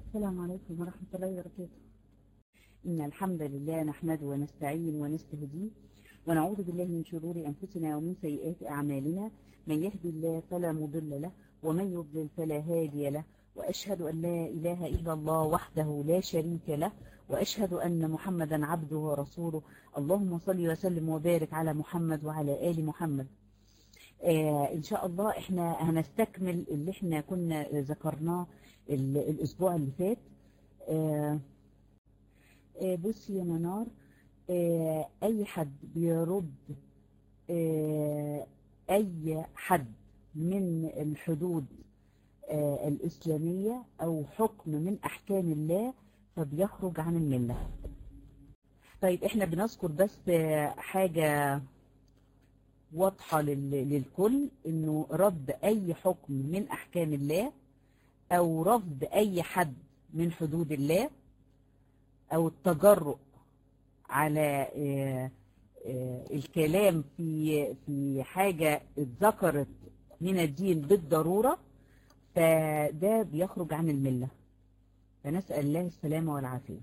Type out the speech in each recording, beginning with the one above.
السلام عليكم ورحمة الله وبركاته إن الحمد لله نحمده ونستعين ونستهديه ونعوذ بالله من شرور أنفسنا ومن سيئات أعمالنا من يهدي الله فلا مضل له ومن يضلل فلا هادي له وأشهد أن لا إله إلا الله وحده لا شريك له وأشهد أن محمدا عبده ورسوله اللهم صل وسلم وبارك على محمد وعلى آل محمد آه إن شاء الله إحنا هنستكمل اللي إحنا كنا ذكرناه ال- الأسبوع اللي فات آه آه بصي يا منار آه أي حد بيرد آه أي حد من الحدود آه الإسلامية أو حكم من أحكام الله فبيخرج عن الملة طيب إحنا بنذكر بس آه حاجة واضحة لل- للكل إنه رد أي حكم من أحكام الله أو رفض أي حد من حدود الله أو التجرؤ على آه، آه، الكلام في في حاجة اتذكرت من الدين بالضرورة فده بيخرج عن الملة فنسأل الله السلامة والعافية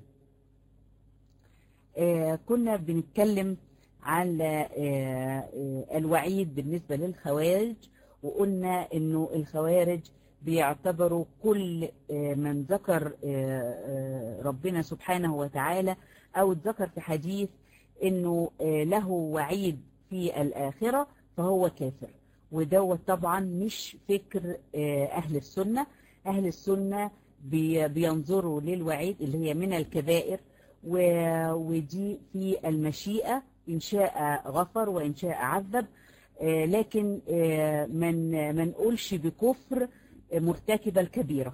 آه، كنا بنتكلم على آه، آه، الوعيد بالنسبة للخوارج وقلنا انه الخوارج بيعتبروا كل آه، من ذكر آه، آه، ربنا سبحانه وتعالى او اتذكر في حديث انه آه، له وعيد في الآخرة فهو كافر ودوت طبعا مش فكر آه، أهل السنة أهل السنة بي- بينظروا للوعيد اللي هي من الكبائر و- ودي في المشيئة إن شاء غفر وإن شاء عذب آه، لكن آه، من ما نقولش بكفر آه، مرتكب الكبيرة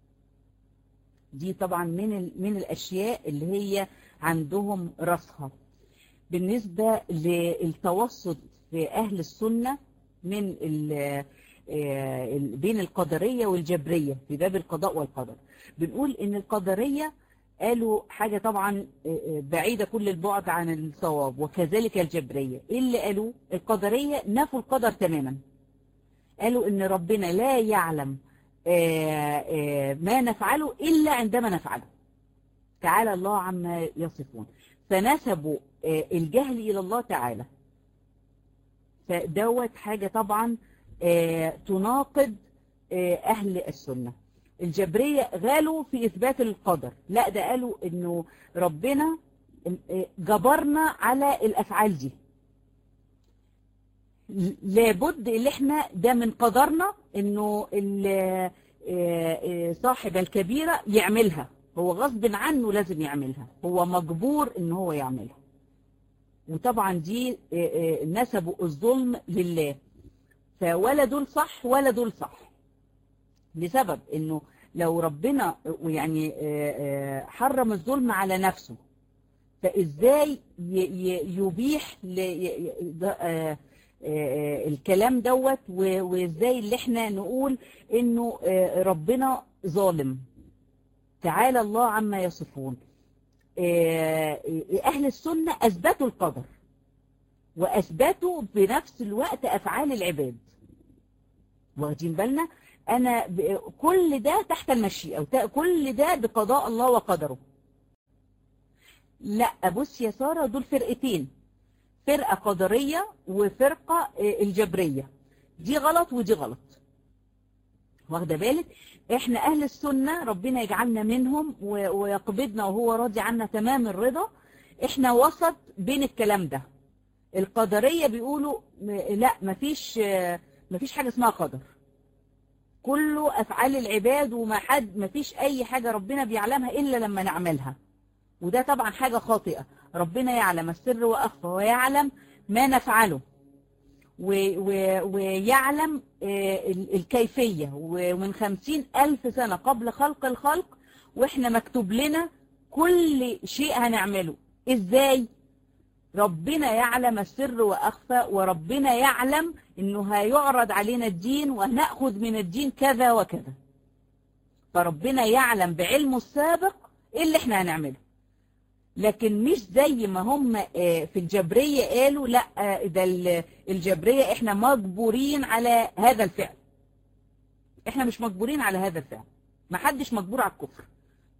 دي طبعا من ال- من الأشياء اللي هي عندهم راسها بالنسبة للتوسط في أهل السنة من ال- آه، ال- بين القدرية والجبرية في باب القضاء والقدر بنقول إن القدرية قالوا حاجة طبعا آه، آه، بعيدة كل البعد عن الصواب وكذلك الجبرية إيه اللي قالوا القدرية نفوا القدر تماما قالوا إن ربنا لا يعلم آه، آه، ما نفعله إلا عندما نفعله تعالى الله عما يصفون فنسبوا آه، الجهل إلى الله تعالى فدوت حاجة طبعا آه، تناقض آه، أهل السنة الجبرية غالوا في إثبات القدر لا ده قالوا إنه ربنا آه، جبرنا على الأفعال دي لابد اللي احنا ده من قدرنا انه ال- آه، آه، صاحب الكبيرة يعملها هو غصب عنه لازم يعملها هو مجبور ان هو يعملها وطبعا دي آه، آه، نسبوا الظلم لله فولا دول صح ولا دول صح لسبب انه لو ربنا يعني آه، آه، حرم الظلم على نفسه فازاي ي- ي- يبيح ل- ي- ي- ده- آه، آه، الكلام دوت و- وازاي اللي احنا نقول انه آه، ربنا ظالم تعالى الله عما يصفون آه، اهل السنة اثبتوا القدر واثبتوا بنفس الوقت افعال العباد واخدين بالنا انا ب- كل ده تحت المشيئة وت- كل ده بقضاء الله وقدره لا بص يا سارة دول فرقتين فرقة قدرية وفرقة آه، الجبرية دي غلط ودي غلط واخده بالك احنا اهل السنة ربنا يجعلنا منهم و- ويقبضنا وهو راضي عنا تمام الرضا احنا وسط بين الكلام ده القدرية بيقولوا م- لا مفيش آه، مفيش حاجة اسمها قدر كله افعال العباد وما حد مفيش اي حاجة ربنا بيعلمها الا لما نعملها وده طبعا حاجة خاطئة ربنا يعلم السر وأخفى ويعلم ما نفعله و- و- ويعلم آه، ال- الكيفية ومن خمسين ألف سنة قبل خلق الخلق وإحنا مكتوب لنا كل شيء هنعمله إزاي؟ ربنا يعلم السر وأخفى وربنا يعلم إنه هيعرض علينا الدين وهنأخذ من الدين كذا وكذا فربنا يعلم بعلمه السابق إيه اللي إحنا هنعمله لكن مش زي ما هم آه، في الجبرية قالوا لا آه، ده ال- الجبرية احنا مجبورين على هذا الفعل احنا مش مجبورين على هذا الفعل ما حدش مجبور على الكفر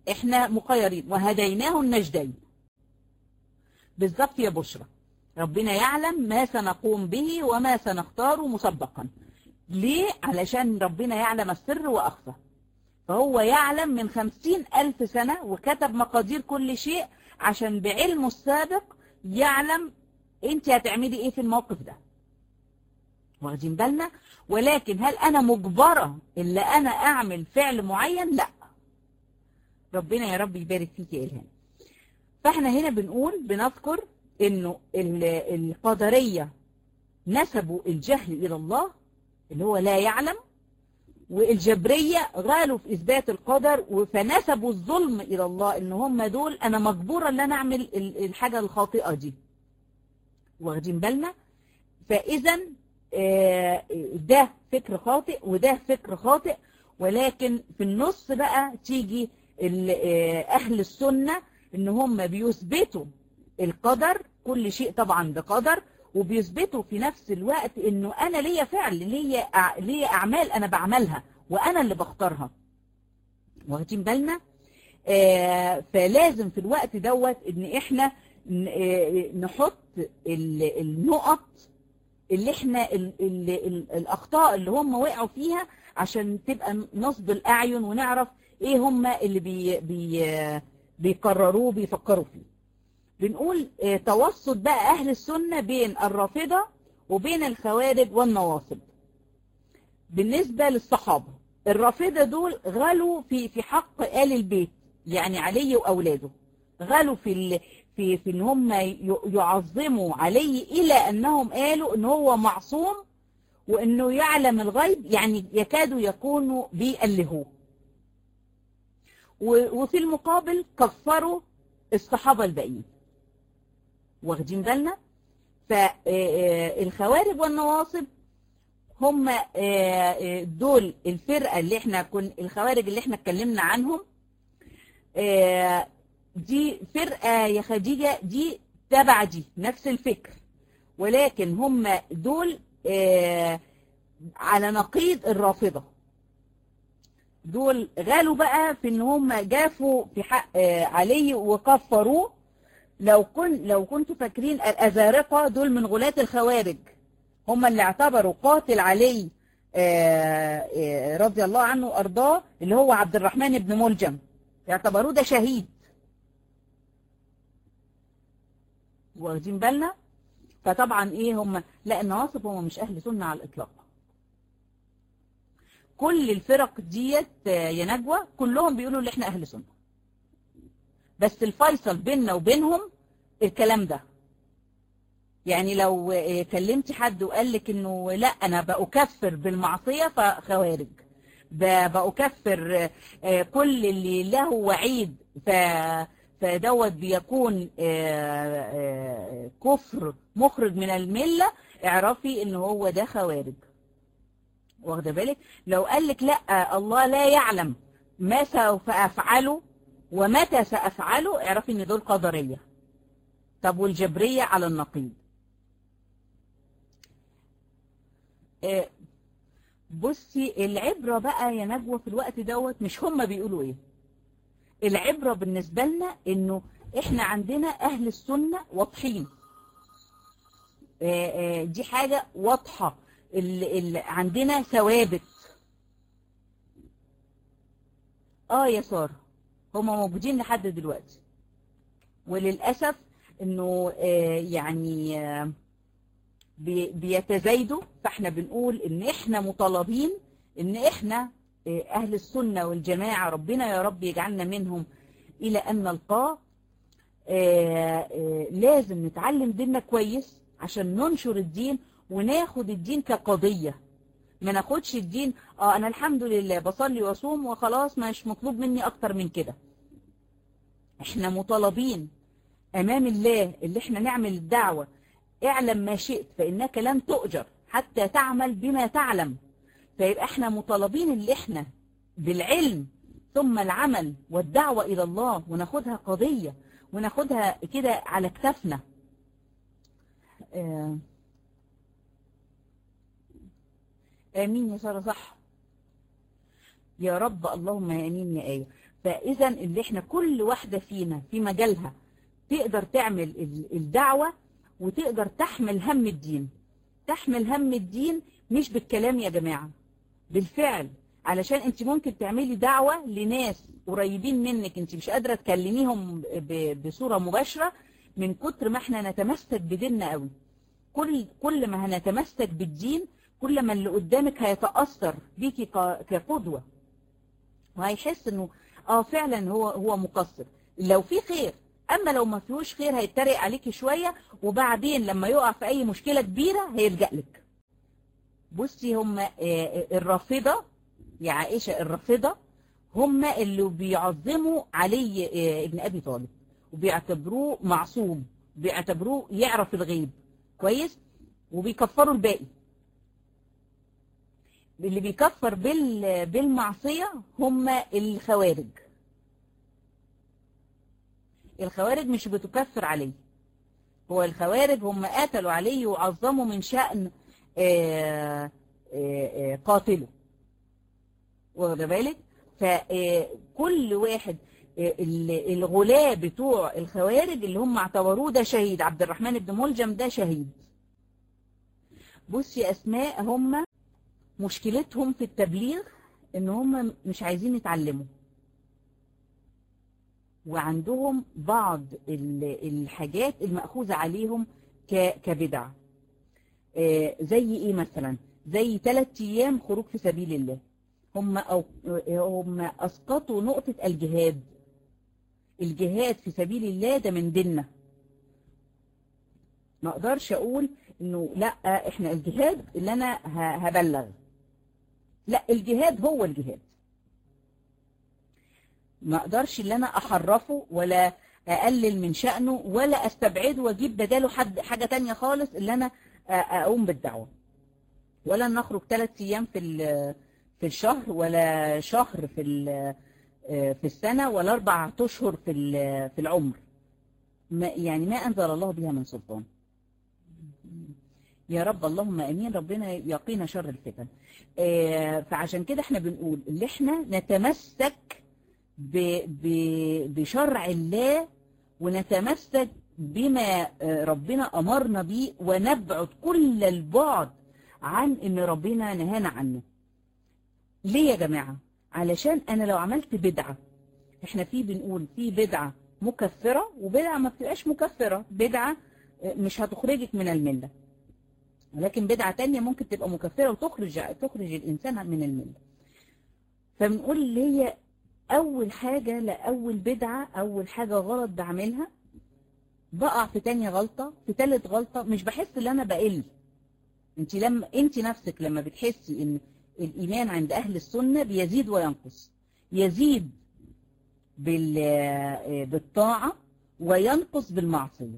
احنا مخيرين وهديناه النجدين بالظبط يا بشرى ربنا يعلم ما سنقوم به وما سنختار مسبقا ليه؟ علشان ربنا يعلم السر وأخفى فهو يعلم من خمسين ألف سنة وكتب مقادير كل شيء عشان بعلمه السابق يعلم انت هتعملي ايه في الموقف ده واخدين بالنا ولكن هل انا مجبرة الا انا اعمل فعل معين لا ربنا يا رب يبارك فيك يا الهام فاحنا هنا بنقول بنذكر انه القدرية نسبوا الجهل الى الله اللي هو لا يعلم والجبرية غالوا في إثبات القدر فنسبوا الظلم إلى الله إن هم دول أنا مجبورة أن أنا أعمل الحاجة الخاطئة دي واخدين بالنا فإذا ده فكر خاطئ وده فكر خاطئ ولكن في النص بقى تيجي أهل السنة إن هم بيثبتوا القدر كل شيء طبعا بقدر وبيثبتوا في نفس الوقت انه انا ليا فعل ليا ليا اعمال انا بعملها وانا اللي بختارها واخدين بالنا آه فلازم في الوقت دوت ان احنا نحط النقط اللي احنا ال ال ال الاخطاء اللي هم وقعوا فيها عشان تبقى نصب الاعين ونعرف ايه هم اللي بي بي بيقرروه بيفكروا فيه بنقول توسط بقى أهل السنة بين الرافضة وبين الخوارج والنواصب بالنسبة للصحابة الرافضة دول غلوا في في حق آل البيت يعني علي وأولاده غلوا في ال في في ان هم يعظموا علي الى انهم قالوا ان هو معصوم وانه يعلم الغيب يعني يكادوا يكونوا بيألهوه وفي المقابل كفروا الصحابة الباقيين واخدين بالنا فالخوارج والنواصب هم دول الفرقة اللي احنا كن الخوارج اللي احنا اتكلمنا عنهم دي فرقة يا خديجة دي تبع دي نفس الفكر ولكن هم دول على نقيض الرافضة دول غالوا بقى في ان هم جافوا في حق علي وكفروه لو كن لو كنتوا فاكرين الأزارقة دول من غلاة الخوارج هم اللي اعتبروا قاتل علي رضي الله عنه وأرضاه اللي هو عبد الرحمن بن ملجم يعتبروه ده شهيد واخدين بالنا فطبعا ايه هم لا النواصب هم مش اهل سنة على الاطلاق كل الفرق ديت يا نجوى كلهم بيقولوا ان احنا اهل سنة بس الفيصل بيننا وبينهم الكلام ده يعني لو كلمت حد وقال لك انه لا انا بأكفر بالمعصية فخوارج بأكفر كل اللي له وعيد ف فدوت بيكون كفر مخرج من الملة اعرفي ان هو ده خوارج واخده بالك لو قال لك لا الله لا يعلم ما سوف افعله ومتى سأفعله اعرفي ان دول قدرية طب والجبرية على النقيض بصي العبرة بقى يا نجوى في الوقت دوت مش هم بيقولوا ايه العبرة بالنسبة لنا انه احنا عندنا اهل السنة واضحين دي حاجة واضحة اللي عندنا ثوابت اه يا ساره هما موجودين لحد دلوقتي وللأسف انه آه يعني آه بيتزايدوا فاحنا بنقول ان احنا مطالبين ان احنا آه اهل السنة والجماعة ربنا يا رب يجعلنا منهم الى ان نلقاه لازم نتعلم ديننا كويس عشان ننشر الدين وناخد الدين كقضية ما ناخدش الدين اه انا الحمد لله بصلي واصوم وخلاص مش مطلوب مني اكتر من كده احنا مطالبين امام الله اللي احنا نعمل الدعوة اعلم ما شئت فانك لن تؤجر حتى تعمل بما تعلم فيبقى احنا مطالبين اللي احنا بالعلم ثم العمل والدعوة الى الله وناخدها قضية وناخدها كده على كتافنا آه امين يا ساره صح يا رب اللهم امين يا ايه فاذا اللي احنا كل واحده فينا في مجالها تقدر تعمل ال- الدعوه وتقدر تحمل هم الدين تحمل هم الدين مش بالكلام يا جماعه بالفعل علشان انت ممكن تعملي دعوه لناس قريبين منك انت مش قادره تكلميهم ب- بصوره مباشره من كتر ما احنا نتمسك بديننا قوي كل كل ما هنتمسك بالدين كل ما اللي قدامك هيتاثر بيكي ك- كقدوه وهيحس انه اه فعلا هو هو مقصر لو في خير اما لو ما فيهوش خير هيتريق عليكي شويه وبعدين لما يقع في اي مشكله كبيره هيلجا لك بصي هم آه، آه، الرافضه يا عائشه الرافضه هم اللي بيعظموا علي آه، ابن ابي طالب وبيعتبروه معصوم بيعتبروه يعرف الغيب كويس وبيكفروا الباقي اللي بيكفر بال بالمعصية هم الخوارج الخوارج مش بتكفر عليه هو الخوارج هم قتلوا عليه وعظموا من شأن آه، آه، آه، قاتله واخد بالك فكل واحد آه، ال- الغلاة بتوع الخوارج اللي هم اعتبروه ده شهيد عبد الرحمن بن ملجم ده شهيد بصي اسماء هم مشكلتهم في التبليغ ان هم مش عايزين يتعلموا وعندهم بعض ال- الحاجات المأخوذة عليهم ك- كبدع آه، زي ايه مثلا زي ثلاث ايام خروج في سبيل الله هم أو هم اسقطوا نقطة الجهاد الجهاد في سبيل الله ده من ديننا ما اقدرش اقول انه لا احنا الجهاد اللي انا ه- هبلغ لا الجهاد هو الجهاد ما اقدرش ان انا احرفه ولا اقلل من شأنه ولا استبعده واجيب بداله حد حاجة تانية خالص اللي انا أ- اقوم بالدعوة ولا نخرج ثلاث ايام في ال- في الشهر ولا شهر في ال- في السنة ولا اربع اشهر في ال- في العمر ما يعني ما انزل الله بها من سلطان يا رب اللهم امين ربنا يقينا شر الفتن آه، فعشان كده احنا بنقول اللي احنا نتمسك ب ب بشرع الله ونتمسك بما آه، ربنا امرنا بيه ونبعد كل البعد عن ان ربنا نهانا عنه ليه يا جماعة علشان انا لو عملت بدعة احنا في بنقول في بدعة مكفرة وبدعة ما بتبقاش مكفرة بدعة آه، مش هتخرجك من الملة ولكن بدعة تانية ممكن تبقى مكفرة وتخرج تخرج الإنسان من الملة فبنقول اللي هي أول حاجة لأول بدعة أول حاجة غلط بعملها بقع في تاني غلطة في تالت غلطة مش بحس ان أنا بقل انت لما انت نفسك لما بتحسي ان الإيمان عند أهل السنة بيزيد وينقص يزيد بال بالطاعة وينقص بالمعصية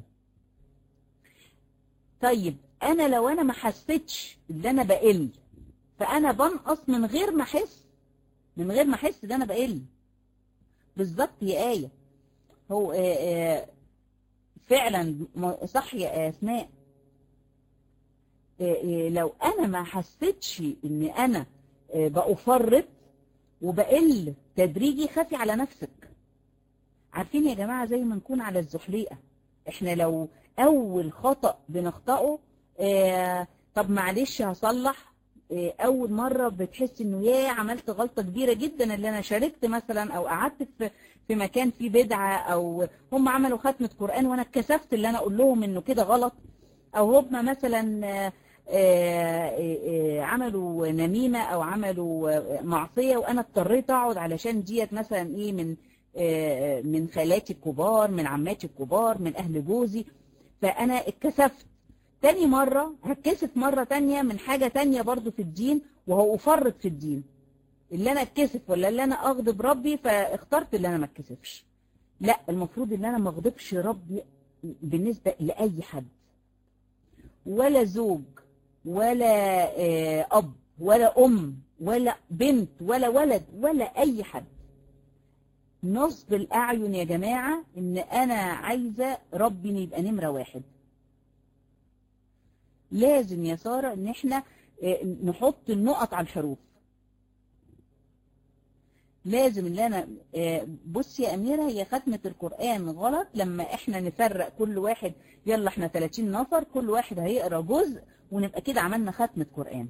طيب انا لو انا ما حسيتش ان انا بقل فانا بنقص من غير ما احس من غير ما احس ان انا بقل بالظبط يا آية هو آه، آه، فعلا م- صح يا اسماء آه، آه، لو انا ما حسيتش ان انا آه، بأفرط وبقل تدريجي خافي على نفسك عارفين يا جماعة زي ما نكون على الزحليقة احنا لو اول خطأ بنخطئه آه طب معلش هصلح آه اول مرة بتحس انه يا عملت غلطة كبيرة جدا اللي انا شاركت مثلا او قعدت في في مكان فيه بدعة او هم عملوا ختمة قرآن وانا اتكسفت اللي انا اقول لهم انه كده غلط او هم مثلا آه آه، آه، عملوا نميمة او عملوا آه، معصية وانا اضطريت اقعد علشان ديت مثلا ايه من آه، من خالاتي الكبار من عماتي الكبار من اهل جوزي فانا اتكسفت تاني مرة هتكسف مرة تانية من حاجة تانية برضو في الدين وهو افرط في الدين اللي انا اتكسف ولا اللي انا اغضب ربي فاخترت اللي انا ما اتكسفش لا المفروض ان انا ما اغضبش ربي بالنسبة لاي حد ولا زوج ولا آه، اب ولا ام ولا بنت ولا ولد ولا اي حد نصب الاعين يا جماعة ان انا عايزة ربي إن يبقى نمرة واحد لازم يا سارة ان احنا آه، نحط النقط على الحروف لازم اللي انا آه، بصي يا اميره هي ختمه القران غلط لما احنا نفرق كل واحد يلا احنا 30 نفر كل واحد هيقرا جزء ونبقى كده عملنا ختمه قران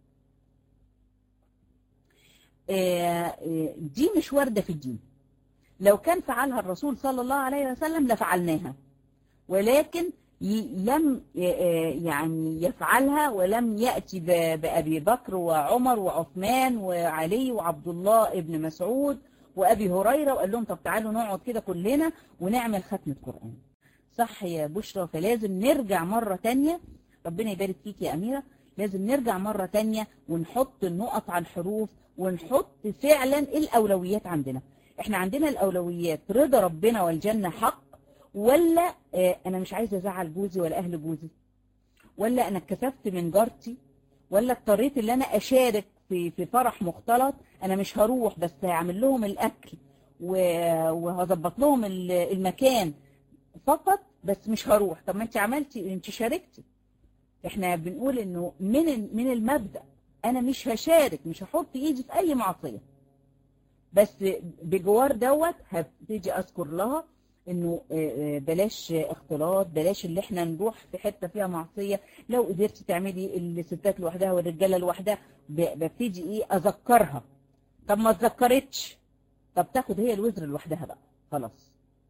آه، آه، دي مش وارده في الدين لو كان فعلها الرسول صلى الله عليه وسلم لفعلناها ولكن ي- لم ي- آه، يعني يفعلها ولم يأتي ب- بأبي بكر وعمر وعثمان وعلي وعبد الله ابن مسعود وأبي هريرة وقال لهم طب تعالوا نقعد كده كلنا ونعمل ختمة قرآن صح يا بشرى فلازم نرجع مرة تانية ربنا يبارك فيك يا أميرة لازم نرجع مرة تانية ونحط النقط على الحروف ونحط فعلا الأولويات عندنا احنا عندنا الأولويات رضا ربنا والجنة حق ولا آه، انا مش عايزه ازعل جوزي ولا اهل جوزي ولا انا اتكسفت من جارتي ولا اضطريت ان انا اشارك في في فرح مختلط انا مش هروح بس هعمل لهم الاكل و- وهظبط لهم ال- المكان فقط بس مش هروح طب ما انت عملتي انت شاركتي احنا بنقول انه من ال- من المبدأ انا مش هشارك مش هحط ايدي في اي معصيه بس بجوار دوت هبتدي اذكر لها انه آه، آه، بلاش اختلاط بلاش اللي احنا نروح في حته فيها معصيه لو قدرتي تعملي الستات لوحدها والرجاله لوحدها ب- ببتدي ايه اذكرها طب ما اتذكرتش طب تاخد هي الوزر لوحدها بقى خلاص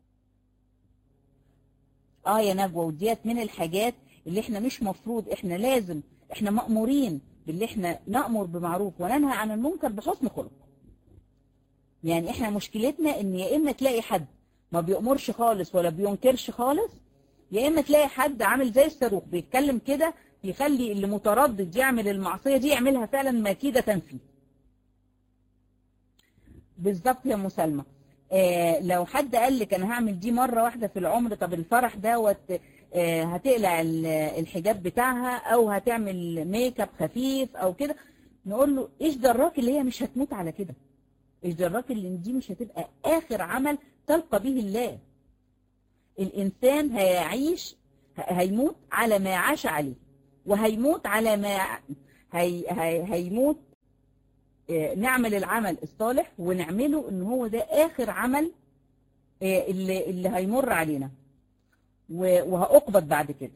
اه يا نجوى وديت من الحاجات اللي احنا مش مفروض احنا لازم احنا مأمورين باللي احنا نأمر بمعروف وننهى عن المنكر بحسن خلق يعني احنا مشكلتنا ان يا اما تلاقي حد ما بيأمرش خالص ولا بينكرش خالص يا اما تلاقي حد عامل زي الصاروخ بيتكلم كده يخلي اللي متردد يعمل المعصية دي يعملها فعلا مكيدة فيه بالظبط يا مسلمة آه لو حد قال لك انا هعمل دي مرة واحدة في العمر طب الفرح دوت آه هتقلع ال- الحجاب بتاعها او هتعمل ميك اب خفيف او كده نقول له ايش دراك اللي هي مش هتموت على كده ايش دراك اللي دي مش هتبقى اخر عمل تلقى به الله الانسان هيعيش ه- هيموت على ما عاش عليه وهيموت على ما هي هي هيموت آه، نعمل العمل الصالح ونعمله ان هو ده اخر عمل آه، اللي اللي هيمر علينا و- وهأقبض بعد كده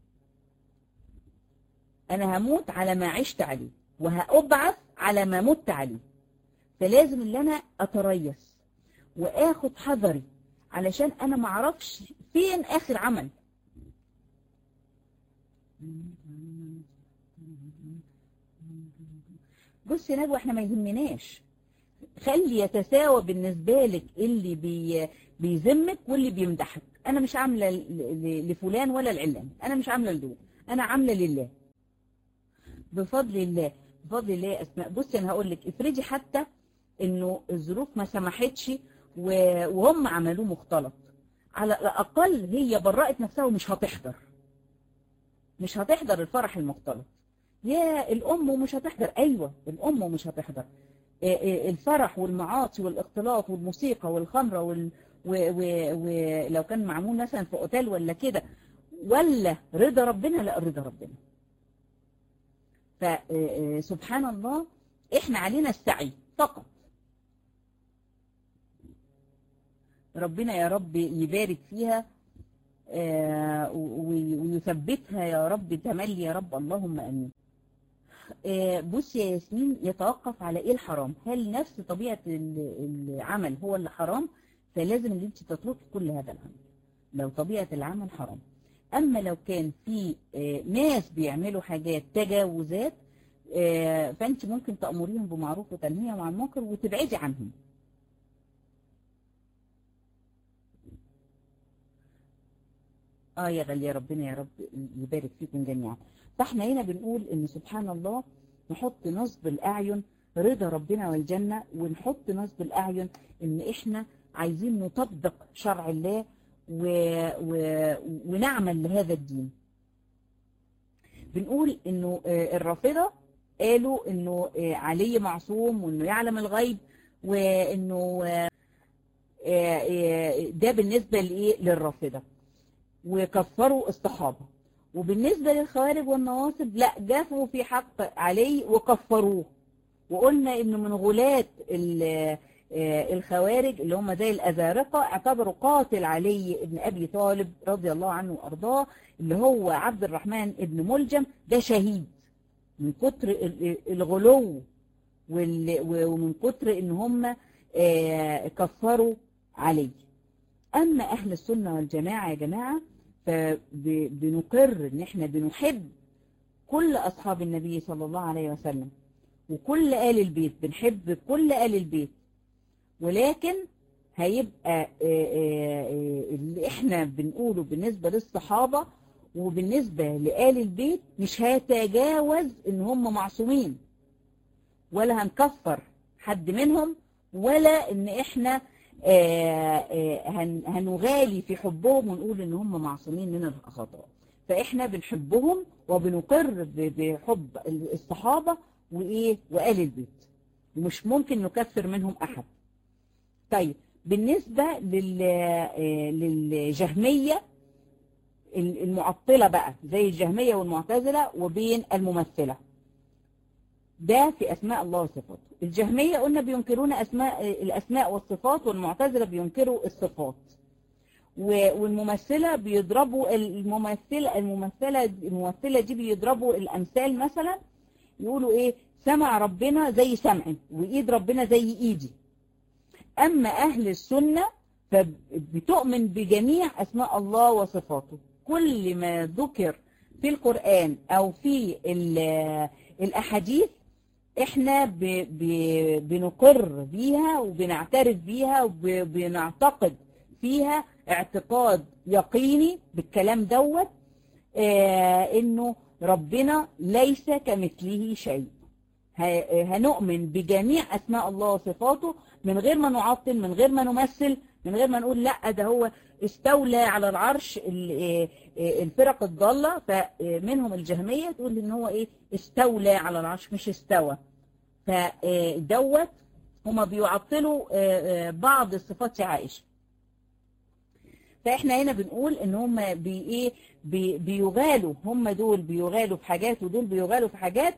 انا هموت على ما عشت عليه وهأبعث على ما مت عليه فلازم ان انا اتريث واخد حذري علشان انا ما اعرفش فين اخر عمل بص يا نجوى احنا ما يهمناش خلي يتساوى بالنسبة لك اللي بي بيذمك واللي بيمدحك انا مش عاملة ل- ل- لفلان ولا العلان انا مش عاملة لدول انا عاملة لله بفضل الله بفضل الله يا اسماء بصي انا هقول لك افرضي حتى انه الظروف ما سمحتش و- وهم عملوه مختلط على الاقل هي برأت نفسها ومش هتحضر مش هتحضر الفرح المختلط يا الام مش هتحضر ايوه الام مش هتحضر إيه إيه الفرح والمعاصي والاختلاط والموسيقى والخمره وال... و... و... ولو كان معمول مثلا في اوتيل ولا كده ولا رضا ربنا لا رضا ربنا فسبحان الله احنا علينا السعي فقط ربنا يا رب يبارك فيها آه، و- ويثبتها يا رب تملي يا رب اللهم امين آه، بص يا ياسمين يتوقف على ايه الحرام هل نفس طبيعة ال- العمل هو اللي حرام فلازم ان انت تتركي كل هذا العمل لو طبيعة العمل حرام اما لو كان في آه، ناس بيعملوا حاجات تجاوزات آه، فانت ممكن تأمريهم بمعروف وتنهيهم عن المنكر وتبعدي عنهم اه يا غالية ربنا يا رب يبارك فيكم جميعا فاحنا هنا بنقول ان سبحان الله نحط نصب الاعين رضا ربنا والجنة ونحط نصب الاعين ان احنا عايزين نطبق شرع الله و... و... ونعمل لهذا الدين بنقول انه آه، الرافضة قالوا انه آه، علي معصوم وانه يعلم الغيب وانه آه، آه، آه، ده بالنسبة لإيه للرافضة وكفروا الصحابة وبالنسبة للخوارج والنواصب لا جافوا في حق علي وكفروه وقلنا انه من غلاة ال- آه، الخوارج اللي هم زي الأزارقة اعتبروا قاتل علي ابن أبي طالب رضي الله عنه وأرضاه اللي هو عبد الرحمن ابن ملجم ده شهيد من كتر ال- الغلو وال- ومن كتر ان هم آه، كفروا عليه اما اهل السنة والجماعة يا جماعة فبنقر ان احنا بنحب كل اصحاب النبي صلى الله عليه وسلم وكل آل البيت بنحب كل آل البيت ولكن هيبقى آه، آه، آه، اللي احنا بنقوله بالنسبة للصحابة وبالنسبة لآل البيت مش هيتجاوز ان هم معصومين ولا هنكفر حد منهم ولا ان احنا آه، آه، هن- هنغالي في حبهم ونقول ان هم معصومين من الخطأ فاحنا بنحبهم وبنقر ب- بحب الصحابة وايه وآل البيت ومش ممكن نكفر منهم احد طيب بالنسبة لل آه، للجهمية المعطلة بقى زي الجهمية والمعتزلة وبين الممثلة ده في أسماء الله وصفاته الجهمية قلنا بينكرون أسماء الأسماء والصفات والمعتزلة بينكروا الصفات و- والممثلة بيضربوا الممثلة الممثلة الممثلة دي بيضربوا الأمثال مثلا يقولوا إيه سمع ربنا زي سمعي وإيد ربنا زي إيدي أما أهل السنة فبتؤمن بجميع أسماء الله وصفاته كل ما ذكر في القرآن أو في ال- الأحاديث احنا ب ب بنقر بيها وبنعترف بيها وبنعتقد فيها اعتقاد يقيني بالكلام دوت آه انه ربنا ليس كمثله شيء ه- هنؤمن بجميع اسماء الله وصفاته من غير ما نعطل من غير ما نمثل من غير ما نقول لا ده هو استولى على العرش ال- آه، آه، الفرق الضالة فمنهم الجهمية تقول ان هو ايه استولى على العرش مش استوى فدوت هما بيعطلوا آه، آه، بعض الصفات عائشة فاحنا هنا بنقول ان هم بي ايه بي بيغالوا هم دول بيغالوا في حاجات ودول بيغالوا في حاجات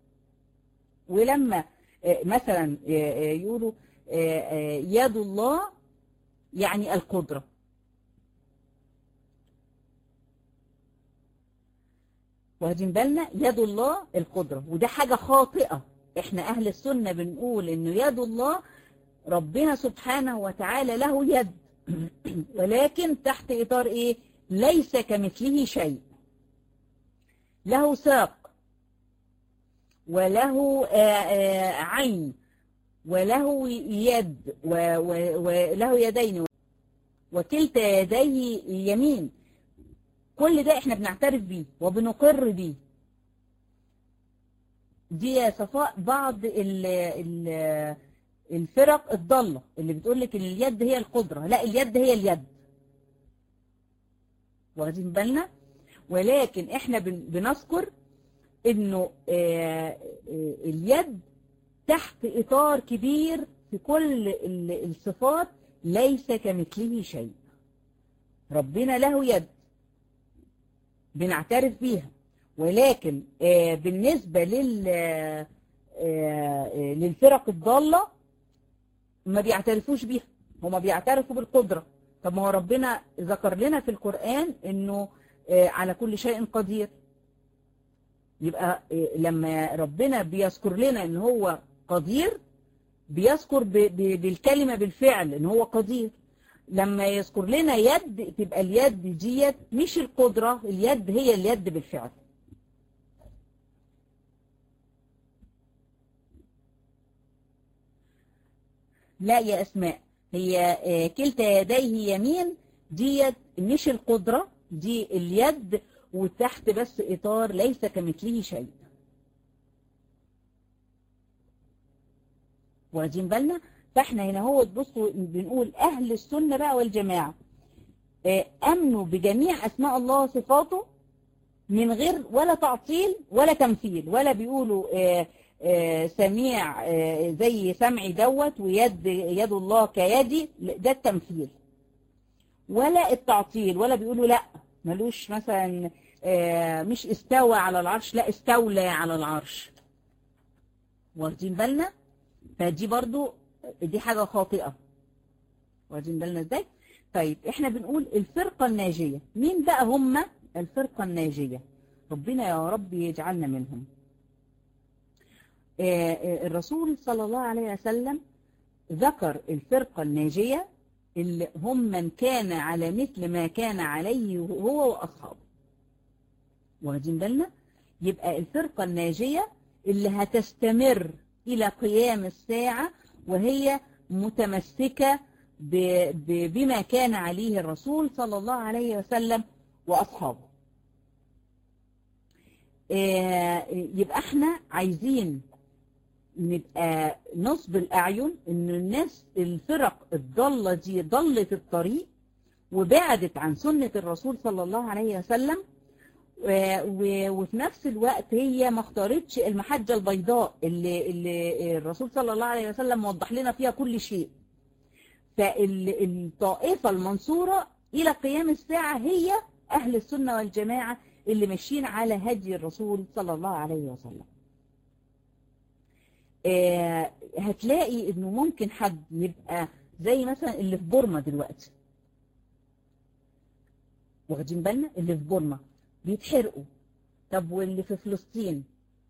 ولما آه، مثلا آه، آه، يقولوا آه، آه، يد الله يعني القدرة واخدين بالنا يد الله القدرة وده حاجة خاطئة احنا اهل السنة بنقول انه يد الله ربنا سبحانه وتعالى له يد ولكن تحت اطار ايه ليس كمثله شيء له ساق وله آه، آه، عين وله يد و- و- وله يدين وكلتا يديه يمين كل ده احنا بنعترف بيه وبنقر بيه دي يا صفاء بعض ال ال الفرق الضالة اللي بتقول لك اليد هي القدرة لا اليد هي اليد واخدين بالنا ولكن احنا بن- بنذكر انه آه، آه، اليد تحت اطار كبير في كل ال- الصفات ليس كمثله شيء ربنا له يد بنعترف بيها ولكن آه، بالنسبة لل آه، آه، للفرق الضالة ما بيعترفوش بيها هما بيعترفوا بالقدرة طب ما هو ربنا ذكر لنا في القرآن انه آه، على كل شيء قدير يبقى آه، لما ربنا بيذكر لنا ان هو قدير بيذكر ب- ب- بالكلمة بالفعل ان هو قدير لما يذكر لنا يد تبقى اليد ديت مش القدرة اليد هي اليد بالفعل لا يا أسماء هي آه، كلتا يديه يمين ديت مش القدرة دي اليد وتحت بس إطار ليس كمثله شيء واخدين بالنا فاحنا هنا هو بصوا بنقول أهل السنة بقى والجماعة آه، أمنوا بجميع أسماء الله وصفاته من غير ولا تعطيل ولا تمثيل ولا بيقولوا آه، آه، سميع آه، زي سمعي دوت ويد يد الله كيدي ده التمثيل ولا التعطيل ولا بيقولوا لا ملوش مثلا آه، مش استوى على العرش لا استولى على العرش واخدين بالنا فدي برضو دي حاجة خاطئة واخدين بالنا ازاي طيب احنا بنقول الفرقة الناجية مين بقى هم الفرقة الناجية ربنا يا رب يجعلنا منهم آه، آه، الرسول صلى الله عليه وسلم ذكر الفرقة الناجية اللي هم من كان على مثل ما كان عليه هو وأصحابه واخدين بالنا يبقى الفرقة الناجية اللي هتستمر إلى قيام الساعة وهي متمسكة ب- ب- بما كان عليه الرسول صلى الله عليه وسلم وأصحابه آه، يبقى احنا عايزين نبقى نصب الأعين إن الناس الفرق الضالة دي ضلت الطريق وبعدت عن سنة الرسول صلى الله عليه وسلم و- و- وفي نفس الوقت هي ما اختارتش المحجة البيضاء اللي, اللي الرسول صلى الله عليه وسلم وضح لنا فيها كل شيء فالطائفة المنصورة إلى قيام الساعة هي أهل السنة والجماعة اللي ماشيين على هدي الرسول صلى الله عليه وسلم آه، هتلاقي انه ممكن حد يبقى زي مثلا اللي في بورما دلوقتي واخدين بالنا اللي في بورما بيتحرقوا طب واللي في فلسطين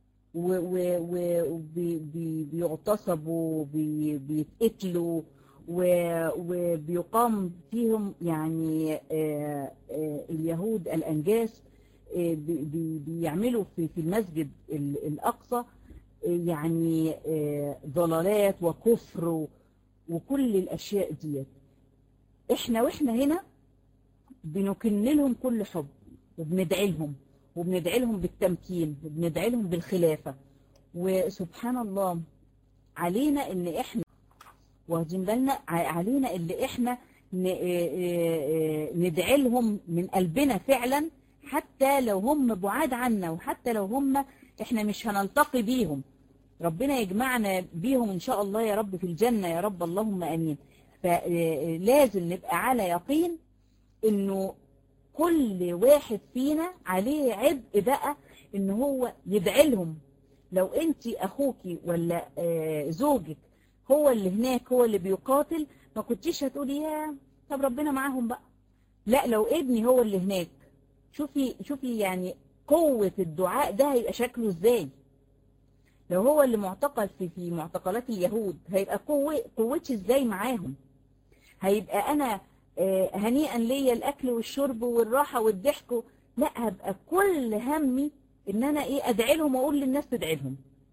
وبيغتصبوا بيتقتلوا و- وبيقام فيهم يعني آه، آه، اليهود الأنجاس آه، بي- بي- بيعملوا في في المسجد ال- الأقصى يعني آه، ضلالات وكفر و- وكل الأشياء ديت احنا واحنا هنا بنكن لهم كل حب وبندعي لهم وبندعي لهم بالتمكين وبندعي لهم بالخلافة وسبحان الله علينا ان احنا واخدين بالنا ع- علينا اللي احنا ن- آه، آه، آه، ندعي لهم من قلبنا فعلا حتى لو هم بعاد عنا وحتى لو هم احنا مش هنلتقي بيهم ربنا يجمعنا بيهم ان شاء الله يا رب في الجنة يا رب اللهم امين فلازم نبقى على يقين انه كل واحد فينا عليه عبء بقى ان هو يدعي لهم لو انت اخوكي ولا آه، زوجك هو اللي هناك هو اللي بيقاتل ما كنتيش هتقولي يا طب ربنا معاهم بقى لا لو ابني هو اللي هناك شوفي شوفي يعني قوة الدعاء ده هيبقى شكله ازاي لو هو اللي معتقل في في معتقلات اليهود هيبقى قوة قوتي ازاي معاهم هيبقى انا آه، هنيئا ليا الاكل والشرب والراحة والضحك و- لا هبقى كل همي ان انا ايه ادعي لهم واقول للناس تدعي لهم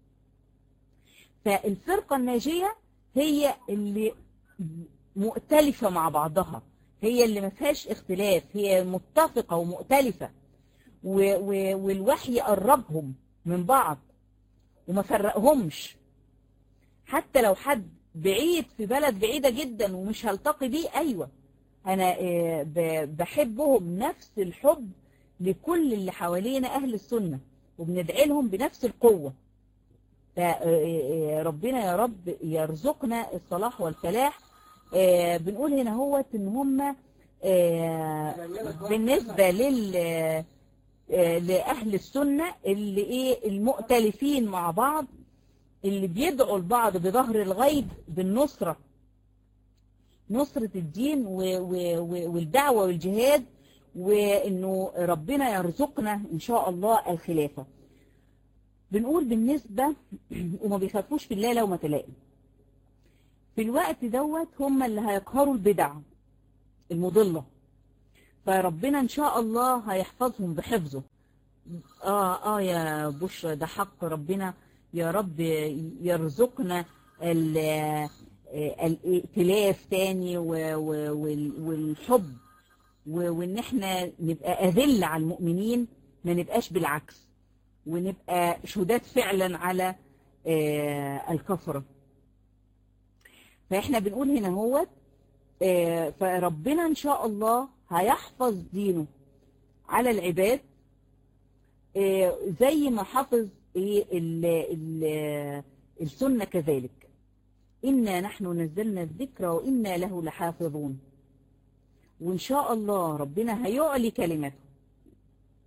فالفرقة الناجية هي اللي مؤتلفة مع بعضها هي اللي ما فيهاش اختلاف هي متفقة ومؤتلفة و و والوحي قربهم من بعض وما فرقهمش حتى لو حد بعيد في بلد بعيدة جدا ومش هلتقي بيه أيوة أنا آه، ب- بحبهم نفس الحب لكل اللي حوالينا أهل السنة وبندعي لهم بنفس القوة فربنا يا رب يرزقنا الصلاح والفلاح آه، بنقول هنا هو ان هم آه، بالنسبة لل آه، لأهل السنة اللي ايه المؤتلفين مع بعض اللي بيدعوا البعض بظهر الغيب بالنصرة نصرة الدين و- و- و- والدعوة والجهاد وانه ربنا يرزقنا ان شاء الله الخلافة بنقول بالنسبة وما بيخافوش في الله لو ما تلاقي في الوقت دوت هم اللي هيقهروا البدع المضلة فربنا ان شاء الله هيحفظهم بحفظه اه اه يا بشرى ده حق ربنا يا رب يرزقنا ال- آه، الائتلاف تاني و- و- وال- والحب و- وان احنا نبقى اذل على المؤمنين ما نبقاش بالعكس ونبقى شداد فعلا على آه، الكفرة فاحنا بنقول هنا هو فربنا ان شاء الله هيحفظ دينه على العباد آه، زي ما حفظ إيه ال- ال- السنة كذلك إنا نحن نزلنا الذكر وإنا له لحافظون وإن شاء الله ربنا هيعلي كلمته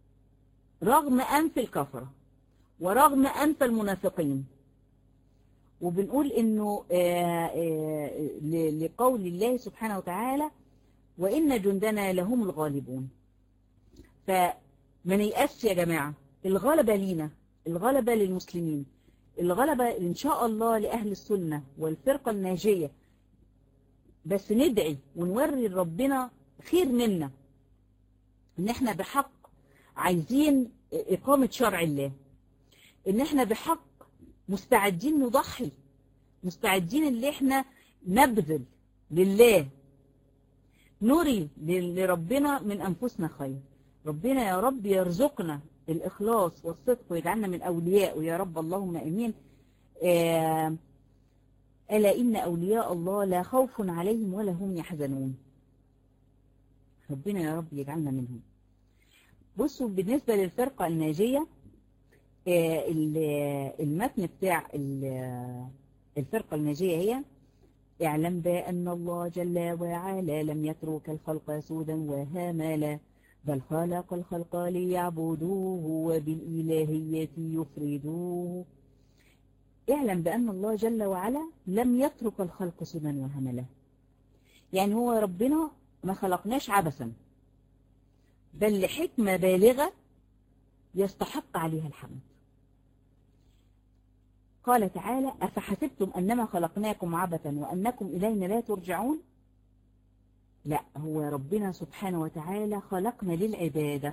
رغم أنف الكفرة ورغم أنف المنافقين وبنقول انه آه، آه، ل- لقول الله سبحانه وتعالى وإن جندنا لهم الغالبون فما نيأسش يا جماعة الغلبة لينا الغلبة للمسلمين الغلبة إن شاء الله لأهل السنة والفرقة الناجية بس ندعي ونوري ربنا خير منا إن احنا بحق عايزين إقامة شرع الله إن احنا بحق مستعدين نضحي مستعدين اللي احنا نبذل لله نري ل- لربنا من أنفسنا خير ربنا يا رب يرزقنا الإخلاص والصدق ويجعلنا من أولياء يا رب اللهم أمين آه، ألا إن أولياء الله لا خوف عليهم ولا هم يحزنون ربنا يا رب يجعلنا منهم بصوا بالنسبة للفرقة الناجية آه، ال- المتن بتاع ال- الفرقة الناجية هي اعلم بأن الله جل وعلا لم يترك الخلق سودا وهملا بل خلق الخلق ليعبدوه وبالإلهية يفردوه اعلم بأن الله جل وعلا لم يترك الخلق سودا وهملا يعني هو ربنا ما خلقناش عبثا بل لحكمة بالغة يستحق عليها الحمد قال تعالى أفحسبتم أنما خلقناكم عبثا وأنكم إلينا لا ترجعون لا هو ربنا سبحانه وتعالى خلقنا للعبادة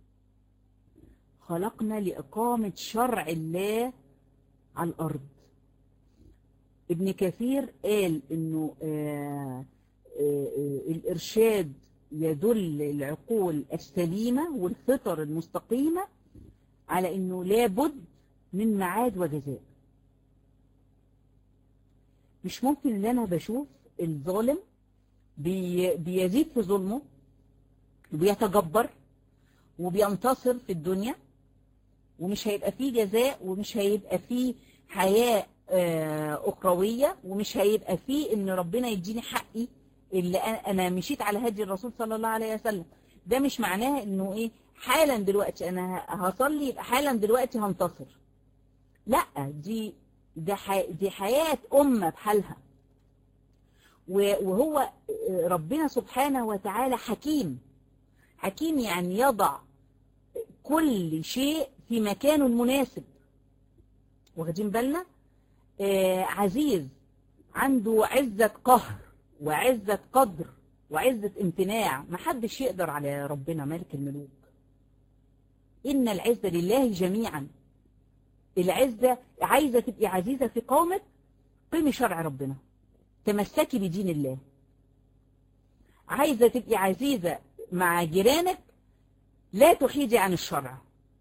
خلقنا لإقامة شرع الله على الأرض ابن كثير قال إنه آه آه آه الإرشاد يدل العقول السليمة والفطر المستقيمة على إنه لابد من معاد وجزاء مش ممكن ان انا بشوف الظالم بي بيزيد في ظلمه وبيتجبر وبينتصر في الدنيا ومش هيبقى فيه جزاء ومش هيبقى فيه حياة آه، أخروية ومش هيبقى فيه إن ربنا يديني حقي اللي أنا- أنا مشيت على هدي الرسول صلى الله عليه وسلم ده مش معناه إنه إيه حالا دلوقتي أنا هصلي يبقى حالا دلوقتي هنتصر لا دي ده حي... دي حياة أمة بحالها و- وهو ربنا سبحانه وتعالى حكيم حكيم يعني يضع كل شيء في مكانه المناسب واخدين بالنا آه عزيز عنده عزة قهر وعزة قدر وعزة امتناع محدش يقدر على ربنا ملك الملوك إن العزة لله جميعا العزة عايزة تبقي عزيزة في قومك قيمي شرع ربنا تمسكي بدين الله عايزة تبقي عزيزة مع جيرانك لا تحيدي عن الشرع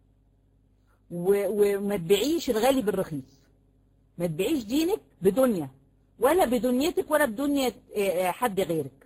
و- وما تبيعيش الغالي بالرخيص ما تبيعيش دينك بدنيا ولا بدنيتك ولا بدنيا آه، آه، حد غيرك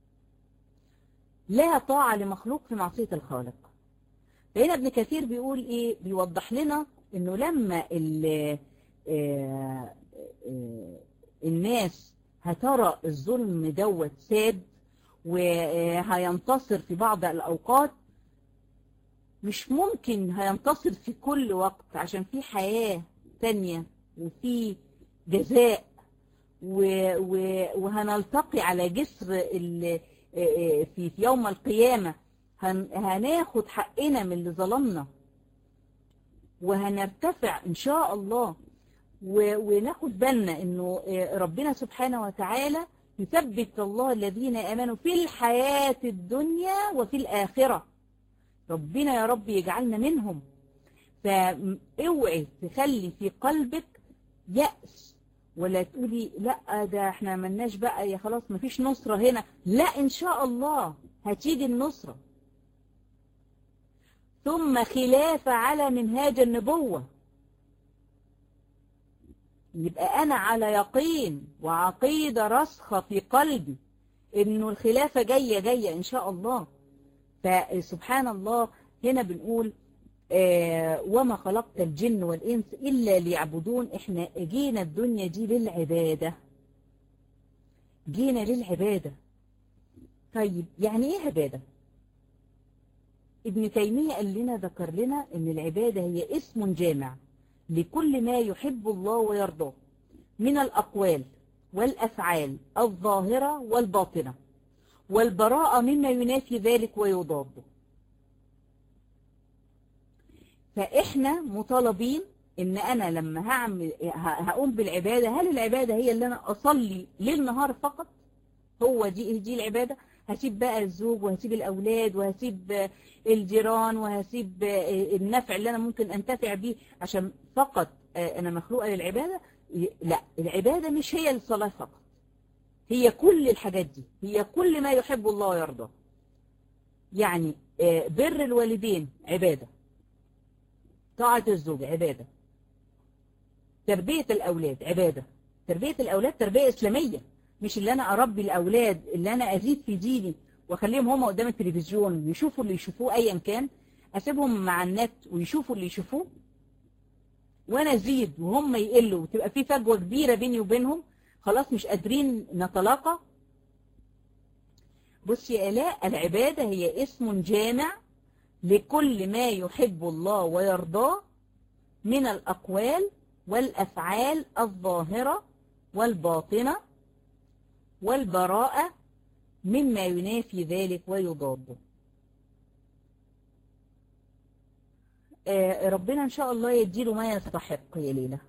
لا طاعة لمخلوق في معصية الخالق فهنا ابن كثير بيقول ايه بيوضح لنا انه لما ال- آه، آه، الناس هترى الظلم دوت ساد وهينتصر في بعض الأوقات مش ممكن هينتصر في كل وقت عشان في حياة تانية وفي جزاء و- و- وهنلتقي على جسر ال- في في يوم القيامة هن- هناخد حقنا من اللي ظلمنا وهنرتفع إن شاء الله و- وناخد بالنا إنه ربنا سبحانه وتعالى يثبت الله الذين آمنوا في الحياة الدنيا وفي الآخرة ربنا يا رب يجعلنا منهم فاوعي تخلي في قلبك يأس ولا تقولي لا ده احنا ملناش بقى يا خلاص مفيش نصرة هنا لا ان شاء الله هتيجي النصرة ثم خلافة على منهاج النبوة يبقى انا على يقين وعقيدة راسخة في قلبي انه الخلافة جاية جاية ان شاء الله فسبحان الله هنا بنقول آه وما خلقت الجن والإنس إلا ليعبدون إحنا جينا الدنيا دي للعبادة جينا للعبادة طيب يعني إيه عبادة ابن تيمية قال لنا ذكر لنا أن العبادة هي اسم جامع لكل ما يحب الله ويرضاه من الأقوال والأفعال الظاهرة والباطنة والبراءة مما ينافي ذلك ويضاده فإحنا مطالبين إن أنا لما هعمل هقوم بالعبادة هل العبادة هي اللي أنا أصلي ليل نهار فقط هو دي دي العبادة هسيب بقى الزوج وهسيب الأولاد وهسيب الجيران وهسيب النفع اللي أنا ممكن أنتفع بيه عشان فقط أنا مخلوقة للعبادة لا العبادة مش هي الصلاة فقط هي كل الحاجات دي هي كل ما يحب الله ويرضاه يعني بر الوالدين عبادة طاعة الزوج عبادة تربية الأولاد عبادة تربية الأولاد تربية إسلامية مش اللي أنا أربي الأولاد اللي أنا أزيد في ديني وأخليهم هم قدام التلفزيون يشوفوا اللي يشوفوه أيا كان أسيبهم مع النت ويشوفوا اللي يشوفوه وأنا أزيد وهم يقلوا وتبقى في فجوة كبيرة بيني وبينهم خلاص مش قادرين نتلاقى بص يا آلاء العبادة هي اسم جامع لكل ما يحب الله ويرضاه من الأقوال والأفعال الظاهرة والباطنة والبراءة مما ينافي ذلك ويضاده آه ربنا إن شاء الله يديله ما يستحق يا ليلى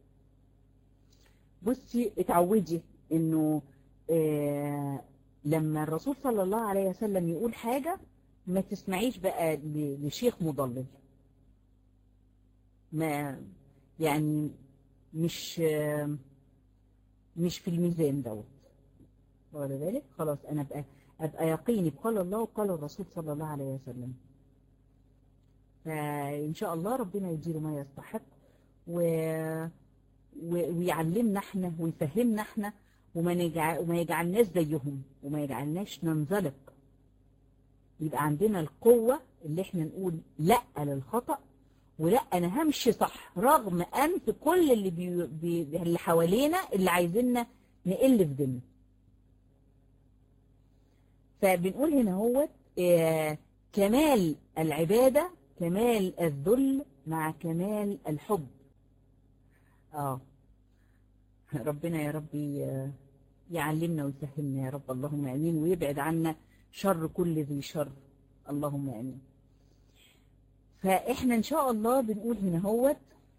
بصي اتعودي انه آه لما الرسول صلى الله عليه وسلم يقول حاجة ما تسمعيش بقى لشيخ مضلل ما يعني مش آه مش في الميزان دوت ولذلك خلاص انا ابقى ابقى يقيني بقال الله وقال الرسول صلى الله عليه وسلم فان شاء الله ربنا يديله ما يستحق و ويعلمنا احنا ويفهمنا احنا وما نجعل وما يجعلناش زيهم وما يجعلناش ننزلق يبقى عندنا القوة اللي احنا نقول لا للخطأ ولا انا همشي صح رغم انف كل اللي بي بي اللي حوالينا اللي عايزيننا نقل في ديننا فبنقول هنا هو اه كمال العبادة كمال الذل مع كمال الحب اه ربنا يا ربي يعلمنا ويفهمنا يا رب اللهم امين ويبعد عنا شر كل ذي شر اللهم امين فاحنا ان شاء الله بنقول هنا هوت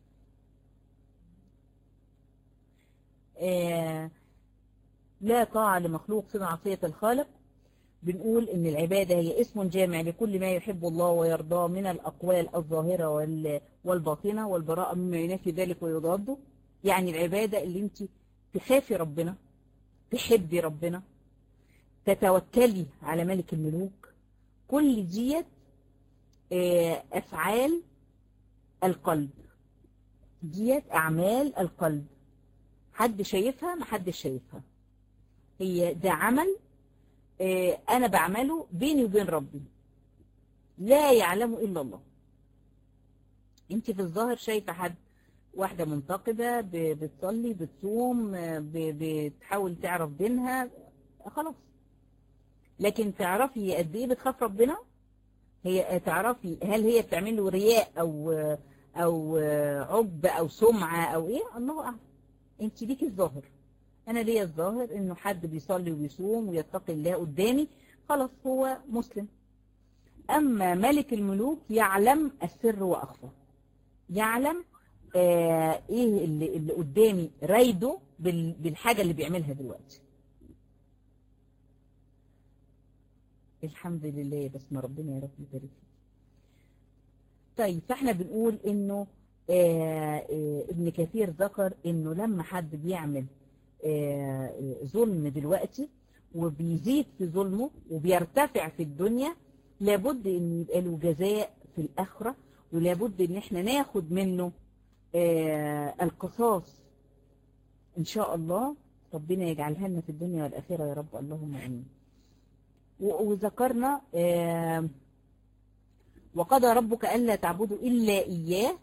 آه لا طاعة لمخلوق في معصية الخالق بنقول ان العبادة هي اسم جامع لكل ما يحب الله ويرضاه من الاقوال الظاهرة والباطنة والبراءة مما ينافي ذلك ويضاده يعني العبادة اللي انت تخافي ربنا تحبي ربنا تتوكلي على ملك الملوك كل ديت افعال القلب ديت اعمال القلب حد شايفها ما حد شايفها هي ده عمل انا بعمله بيني وبين ربي لا يعلم الا الله انت في الظاهر شايفه حد واحدة منتقبة بتصلي بتصوم بتحاول تعرف دينها خلاص لكن تعرفي قد ايه بتخاف ربنا هي تعرفي هل هي بتعمل له رياء او او عب او سمعة او ايه الله اعلم انت ليكي الظاهر انا ليا الظاهر انه حد بيصلي وبيصوم ويتقي الله قدامي خلاص هو مسلم اما ملك الملوك يعلم السر واخفى يعلم آه ايه اللي, اللي قدامي رايده بالحاجة اللي بيعملها دلوقتي الحمد لله بس ما ربنا يا رب يبارك فيك طيب فاحنا بنقول انه آه آه ابن كثير ذكر انه لما حد بيعمل ظلم دلوقتي وبيزيد في ظلمه وبيرتفع في الدنيا لابد ان يبقى له جزاء في الاخره ولابد ان احنا ناخد منه آه القصاص ان شاء الله ربنا يجعلها لنا في الدنيا والاخره يا رب اللهم امين وذكرنا آه وقضى ربك الا تعبدوا الا اياه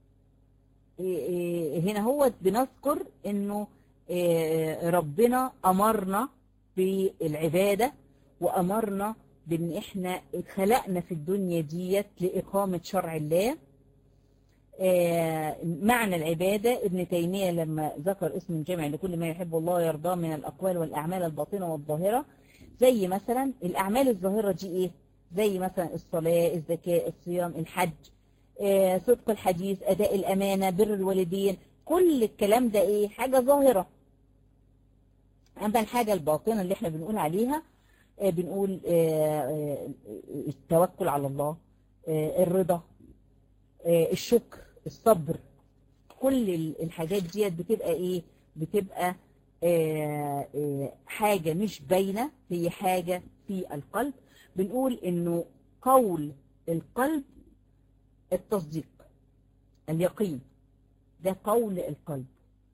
آه هنا هو بنذكر انه ربنا امرنا بالعباده وامرنا بان احنا اتخلقنا في الدنيا ديت لاقامه شرع الله آه، معنى العبادة ابن تيمية لما ذكر اسم جامع لكل ما يحب الله ويرضاه من الأقوال والأعمال الباطنة والظاهرة زي مثلا الأعمال الظاهرة دي إيه؟ زي مثلا الصلاة الزكاة الصيام الحج آه، صدق الحديث أداء الأمانة بر الوالدين كل الكلام ده إيه؟ حاجة ظاهرة أما الحاجة الباطنة اللي احنا بنقول عليها آه، بنقول آه، آه، التوكل على الله آه، الرضا آه، الشكر الصبر كل ال- الحاجات ديت بتبقى ايه بتبقى آه، آه، حاجة مش باينة هي حاجة في القلب بنقول انه قول القلب التصديق اليقين ده قول القلب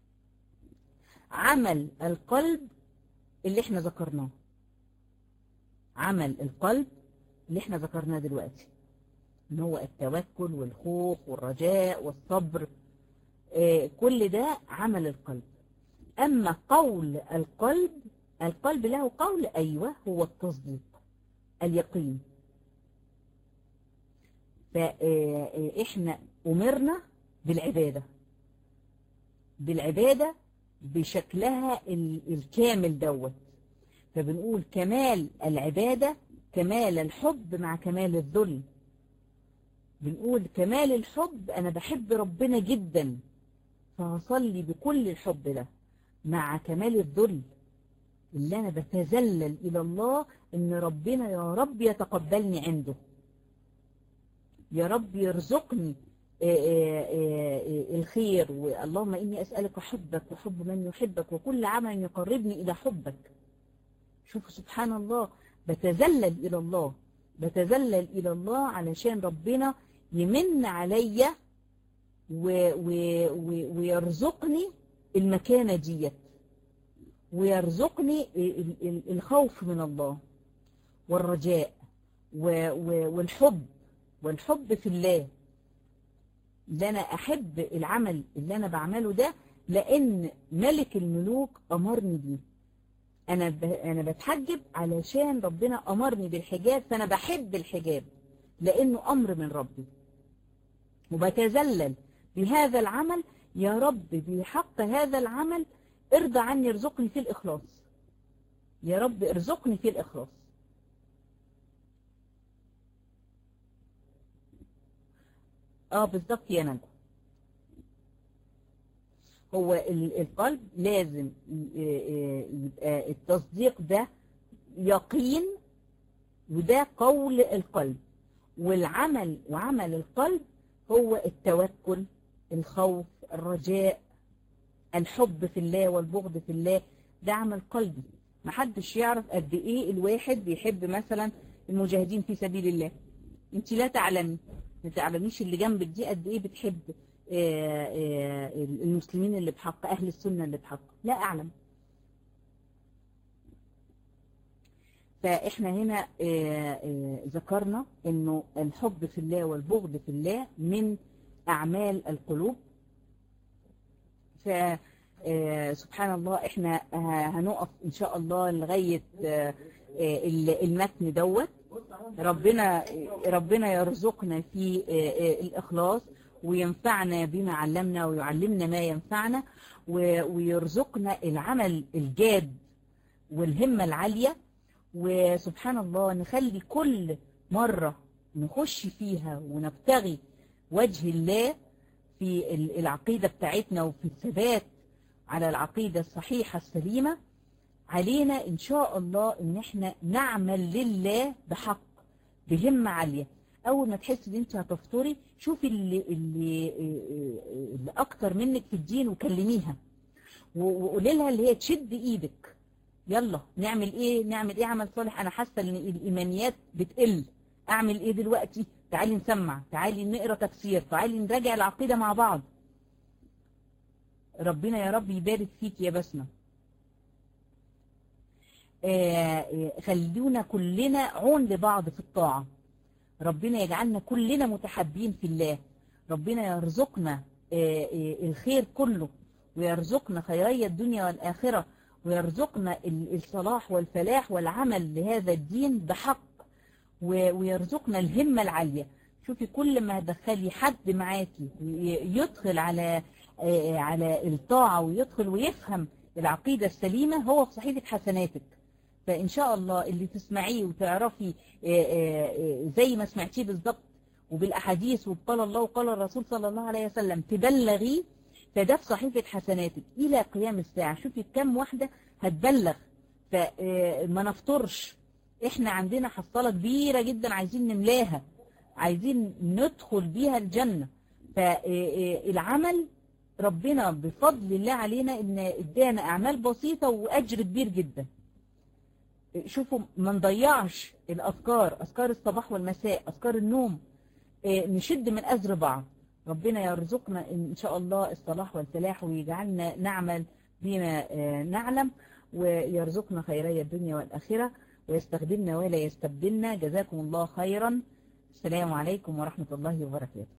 عمل القلب اللي احنا ذكرناه عمل القلب اللي احنا ذكرناه دلوقتي ان هو التوكل والخوف والرجاء والصبر آه، كل ده عمل القلب اما قول القلب القلب له قول ايوه هو التصديق اليقين فاحنا امرنا بالعباده بالعباده بشكلها ال- الكامل دوت فبنقول كمال العباده كمال الحب مع كمال الذل بنقول كمال الحب انا بحب ربنا جدا فهصلي بكل الحب ده مع كمال الذل اللي انا بتذلل الى الله ان ربنا يا رب يتقبلني عنده يا رب يرزقني آه، آه، آه، آه، الخير واللهم اني اسالك حبك وحب من يحبك وكل عمل يقربني الى حبك شوفوا سبحان الله بتذلل الى الله بتذلل الى الله علشان ربنا يمن عليا و- و- و- ويرزقني المكانة ديت ويرزقني ال- ال- الخوف من الله والرجاء و- و- والحب والحب في الله اللي انا احب العمل اللي انا بعمله ده لان ملك الملوك امرني بيه انا ب... انا بتحجب علشان ربنا امرني بالحجاب فانا بحب الحجاب لانه امر من ربي وبتذلل بهذا العمل يا رب بحق هذا العمل ارضى عني ارزقني في الاخلاص يا رب ارزقني في الاخلاص اه بالظبط يا ندى هو ال- القلب لازم ي- ي- يبقى التصديق ده يقين وده قول القلب والعمل وعمل القلب هو التوكل الخوف الرجاء الحب في الله والبغض في الله ده عمل قلبي محدش يعرف قد ايه الواحد بيحب مثلا المجاهدين في سبيل الله انت لا تعلمي ما تعلميش اللي جنبك دي قد ايه بتحب آه، آه، المسلمين اللي بحق اهل السنة اللي بحق لا اعلم فاحنا هنا آه، آه، ذكرنا انه الحب في الله والبغض في الله من اعمال القلوب ف آه، سبحان الله احنا آه، هنقف ان شاء الله لغاية آه، آه، المتن دوت ربنا ربنا يرزقنا في آه، آه، الإخلاص وينفعنا بما علمنا ويعلمنا ما ينفعنا و- ويرزقنا العمل الجاد والهمة العالية وسبحان الله نخلي كل مرة نخش فيها ونبتغي وجه الله في ال- العقيدة بتاعتنا وفي الثبات على العقيدة الصحيحة السليمة علينا إن شاء الله إن إحنا نعمل لله بحق بهمة عالية أول ما تحس إن أنت هتفطري شوفي اللي, اللي, اللي أكتر منك في الدين وكلميها و- وقولي لها اللي هي تشد إيدك يلا نعمل إيه نعمل إيه عمل صالح أنا حاسة إن الإيمانيات بتقل أعمل إيه دلوقتي تعالي نسمع تعالي نقرأ تفسير تعالي نراجع العقيدة مع بعض ربنا يا رب يبارك فيك يا بسمة آه، آه، خلونا كلنا عون لبعض في الطاعة ربنا يجعلنا كلنا متحابين في الله ربنا يرزقنا آه، آه، الخير كله ويرزقنا خيري الدنيا والآخرة ويرزقنا ال- الصلاح والفلاح والعمل لهذا الدين بحق و- ويرزقنا الهمة العالية شوفي كل ما هتدخلي حد معاكي يدخل على على الطاعة ويدخل ويفهم العقيدة السليمة هو في صحيفة حسناتك فإن شاء الله اللي تسمعيه وتعرفي زي ما سمعتيه بالظبط وبالأحاديث وقال الله وقال الرسول صلى الله عليه وسلم تبلغي فده في صحيفة حسناتك إلى قيام الساعة شوفي كم واحدة هتبلغ فما نفطرش احنا عندنا حصالة كبيرة جدا عايزين نملاها عايزين ندخل بيها الجنة فالعمل ربنا بفضل الله علينا ان ادانا اعمال بسيطة واجر كبير جدا شوفوا ما نضيعش الاذكار اذكار الصباح والمساء اذكار النوم نشد من أزر بعض ربنا يرزقنا إن شاء الله الصلاح والفلاح ويجعلنا نعمل بما نعلم ويرزقنا خيري الدنيا والآخرة ويستخدمنا ولا يستبدلنا جزاكم الله خيرا السلام عليكم ورحمة الله وبركاته